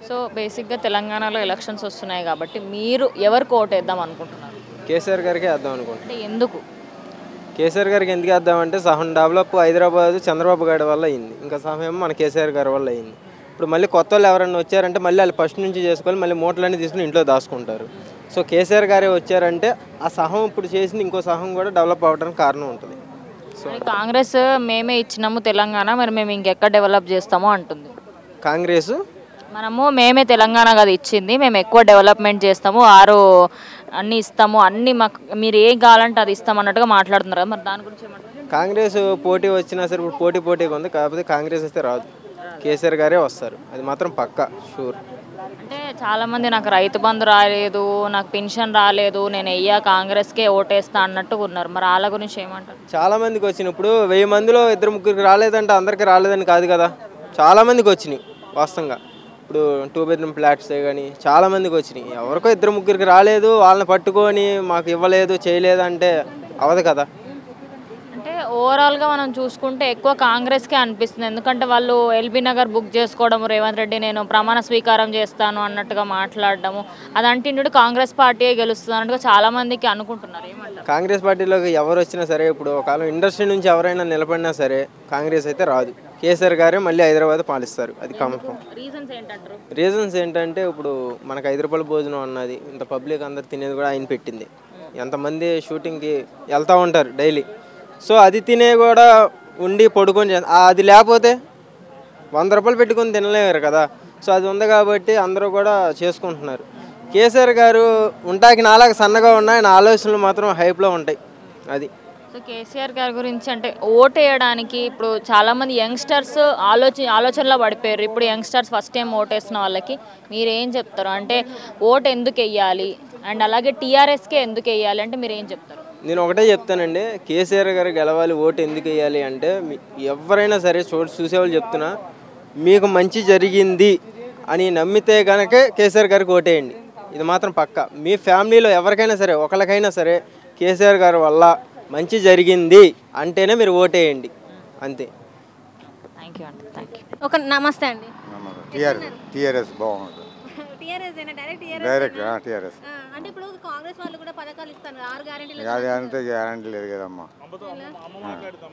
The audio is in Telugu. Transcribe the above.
సో బేసిక్గా తెలంగాణలో ఎలక్షన్స్ వస్తున్నాయి కాబట్టి మీరు ఎవరికి ఓటేద్దాం అనుకుంటున్నారు కేసీఆర్ గారికి వేద్దాం అనుకుంటున్నాం అంటే ఎందుకు కేసీఆర్ గారికి ఎందుకు వేద్దామంటే సహం డెవలప్ హైదరాబాద్ చంద్రబాబు గారి వల్ల అయింది ఇంకా సహం ఏమో మన కేసీఆర్ గారి వల్ల అయింది ఇప్పుడు మళ్ళీ కొత్త వాళ్ళు ఎవరైనా వచ్చారంటే మళ్ళీ వాళ్ళు ఫస్ట్ నుంచి చేసుకోవాలి మళ్ళీ మూటలన్నీ తీసుకుని ఇంట్లో దాచుకుంటారు సో కేసీఆర్ గారే వచ్చారంటే ఆ సహం ఇప్పుడు చేసింది ఇంకో సహం కూడా డెవలప్ అవ్వడానికి కారణం ఉంటుంది సో మరి కాంగ్రెస్ మేమే ఇచ్చినాము తెలంగాణ మరి మేము ఇంకెక్కడ డెవలప్ చేస్తామో అంటుంది కాంగ్రెస్ మనము మేమే తెలంగాణ కదా ఇచ్చింది మేము ఎక్కువ డెవలప్మెంట్ చేస్తాము ఆరు అన్ని ఇస్తాము అన్ని మాకు మీరు ఏం కావాలంటే అది ఇస్తాం అన్నట్టుగా మాట్లాడుతున్నారు కదా మరి దాని గురించి ఏమంటారు కాంగ్రెస్ పోటీ వచ్చినా సరే ఇప్పుడు పోటీ పోటీగా ఉంది కాకపోతే కాంగ్రెస్ వస్తే రాదు కేసీఆర్ గారే వస్తారు అది మాత్రం పక్కా షూర్ అంటే చాలా మంది నాకు రైతు బంధు రాలేదు నాకు పెన్షన్ రాలేదు నేను వెయ్యా కాంగ్రెస్కే ఓటేస్తా అన్నట్టు ఉన్నారు మరి వాళ్ళ గురించి ఏమంటారు చాలా మందికి వచ్చినప్పుడు వెయ్యి మందిలో ఇద్దరు ముగ్గురికి రాలేదంటే అందరికి రాలేదని కాదు కదా చాలా మందికి వచ్చినాయి వాస్తవంగా ఇప్పుడు టూ బెడ్రూమ్ ఫ్లాట్స్ కానీ చాలా మందికి వచ్చినాయి ఎవరికో ఇద్దరు ముగ్గురికి రాలేదు వాళ్ళని పట్టుకొని మాకు ఇవ్వలేదు చేయలేదు అంటే అవదు కదా అంటే ఓవరాల్గా మనం చూసుకుంటే ఎక్కువ కాంగ్రెస్కే అనిపిస్తుంది ఎందుకంటే వాళ్ళు ఎల్బీ నగర్ బుక్ చేసుకోవడం రేవంత్ రెడ్డి నేను ప్రమాణ స్వీకారం చేస్తాను అన్నట్టుగా మాట్లాడడము అది అంటిండు కాంగ్రెస్ పార్టీయే గెలుస్తుంది అన్నట్టుగా చాలా మందికి అనుకుంటున్నారు ఏమంటారు కాంగ్రెస్ పార్టీలోకి ఎవరు వచ్చినా సరే ఇప్పుడు ఒకవేళ ఇండస్ట్రీ నుంచి ఎవరైనా నిలబడినా సరే కాంగ్రెస్ అయితే రాదు కేసీఆర్ గారే మళ్ళీ హైదరాబాద్ పాలిస్తారు అది కన్ఫర్మ్ రీజన్స్ ఏంటంటారు రీజన్స్ ఏంటంటే ఇప్పుడు మనకు ఐదు రూపాయల భోజనం అన్నది ఇంత పబ్లిక్ అందరు తినేది కూడా ఆయన పెట్టింది ఎంతమంది షూటింగ్కి వెళ్తూ ఉంటారు డైలీ సో అది తినే కూడా ఉండి పడుకొని చే- ఆ అది లేకపోతే వంద రూపాయలు పెట్టుకొని తినలేరు కదా సో అది ఉంది కాబట్టి అందరూ కూడా చేసుకుంటున్నారు కేసీఆర్ గారు ఉంటాకి నాలాగా సన్నగా ఉన్న ఆయన ఆలోచనలు మాత్రం హైప్లో ఉంటాయి అది సో కేసీఆర్ గారి గురించి అంటే ఓట్ వేయడానికి ఇప్పుడు చాలా మంది యంగ్స్టర్స్ ఆలోచన ఆలోచనలో పడిపోయారు ఇప్పుడు యంగ్స్టర్స్ ఫస్ట్ టైం ఓటేసిన వాళ్ళకి మీరు ఏం చెప్తారు అంటే ఓట్ ఎందుకు వెయ్యాలి అండ్ అలాగే టీఆర్ఎస్కే ఎందుకు వెయ్యాలి అంటే మీరు ఏం చెప్తారు నేను ఒకటే చెప్తానండి కేసీఆర్ గారు గెలవాలి ఓటు ఎందుకు వేయాలి అంటే మీ- ఎవరైనా సరే చూ చూసేవాళ్ళు చెప్తున్నా మీకు మంచి జరిగింది అని నమ్మితే కనుక కేసీఆర్ గారికి ఓటేయండి ఇది మాత్రం పక్క మీ ఫ్యామిలీలో ఎవరికైనా సరే ఒకరికైనా సరే కేసీఆర్ గారి వల్ల మంచి జరిగింది అంటేనే మీరు ఓటేయండి అంతే థ్యాంక్ యూ అండి థ్యాంక్ యూ ఒక నమస్తే అండి టీఆర్ టీఆర్ఎస్ బాగుంటుంది టీఆర్ఎస్ డైరెక్ట్ డైరెక్ట్ టీఆర్ఎస్ అంటే ఇప్పుడు కాంగ్రెస్ వాళ్ళు కూడా పథకాలు ఇస్తారు ఆరు గ్యారెంటీలు అది అంతే గ్యారంటీ లేదు కదమ్మా